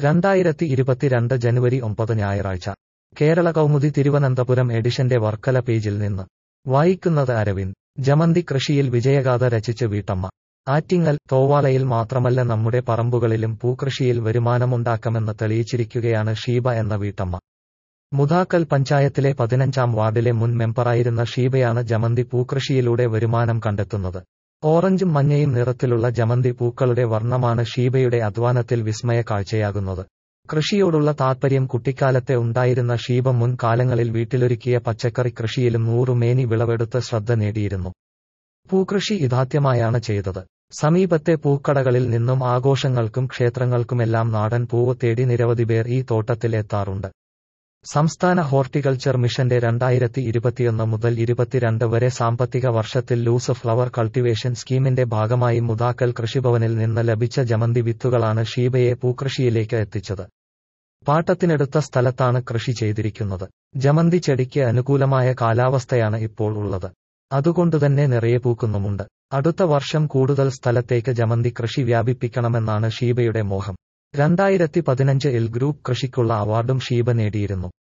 രണ്ടായിരത്തി ഇരുപത്തിരണ്ട് ജനുവരി ഒമ്പത് ഞായറാഴ്ച കേരള കൗമുദി തിരുവനന്തപുരം എഡിഷന്റെ വർക്കല പേജിൽ നിന്ന് വായിക്കുന്നത് അരവിന്ദ് ജമന്തി കൃഷിയിൽ വിജയഗാഥ രചിച്ച് വീട്ടമ്മ ആറ്റിങ്ങൽ തോവാളയിൽ മാത്രമല്ല നമ്മുടെ പറമ്പുകളിലും പൂക്കൃഷിയിൽ വരുമാനമുണ്ടാക്കാമെന്ന് തെളിയിച്ചിരിക്കുകയാണ് ഷീബ എന്ന വീട്ടമ്മ മുതാക്കൽ പഞ്ചായത്തിലെ പതിനഞ്ചാം വാർഡിലെ മുൻ മെമ്പറായിരുന്ന ഷീബയാണ് ജമന്തി പൂക്കൃഷിയിലൂടെ വരുമാനം കണ്ടെത്തുന്നത് ഓറഞ്ചും മഞ്ഞയും നിറത്തിലുള്ള ജമന്തി പൂക്കളുടെ വർണ്ണമാണ് ഷീബയുടെ അധ്വാനത്തിൽ വിസ്മയ കാഴ്ചയാകുന്നത് കൃഷിയോടുള്ള താൽപര്യം കുട്ടിക്കാലത്തെ ഉണ്ടായിരുന്ന ഷീബ മുൻ കാലങ്ങളിൽ വീട്ടിലൊരുക്കിയ പച്ചക്കറി കൃഷിയിലും നൂറുമേനി വിളവെടുത്ത് ശ്രദ്ധ നേടിയിരുന്നു പൂക്കൃഷി ഇതാദ്യമായാണ് ചെയ്തത് സമീപത്തെ പൂക്കടകളിൽ നിന്നും ആഘോഷങ്ങൾക്കും ക്ഷേത്രങ്ങൾക്കുമെല്ലാം നാടൻ പൂവ് തേടി നിരവധി പേർ ഈ തോട്ടത്തിൽ എത്താറുണ്ട് സംസ്ഥാന ഹോർട്ടിക്കൾച്ചർ മിഷന്റെ രണ്ടായിരത്തി ഇരുപത്തിയൊന്ന് മുതൽ ഇരുപത്തിരണ്ട് വരെ സാമ്പത്തിക വർഷത്തിൽ ലൂസ് ഫ്ലവർ കൾട്ടിവേഷൻ സ്കീമിന്റെ ഭാഗമായി മുതാക്കൽ കൃഷിഭവനിൽ നിന്ന് ലഭിച്ച ജമന്തി വിത്തുകളാണ് ഷീബയെ പൂക്കൃഷിയിലേക്ക് എത്തിച്ചത് പാട്ടത്തിനെടുത്ത സ്ഥലത്താണ് കൃഷി ചെയ്തിരിക്കുന്നത് ജമന്തി ചെടിക്ക് അനുകൂലമായ കാലാവസ്ഥയാണ് ഇപ്പോൾ ഉള്ളത് അതുകൊണ്ടുതന്നെ നിറയെ പൂക്കുന്നുമുണ്ട് അടുത്ത വർഷം കൂടുതൽ സ്ഥലത്തേക്ക് ജമന്തി കൃഷി വ്യാപിപ്പിക്കണമെന്നാണ് ഷീബയുടെ മോഹം രണ്ടായിരത്തി പതിനഞ്ച് എൽ ഗ്രൂപ്പ് കൃഷിക്കുള്ള അവാർഡും ഷീബ നേടിയിരുന്നു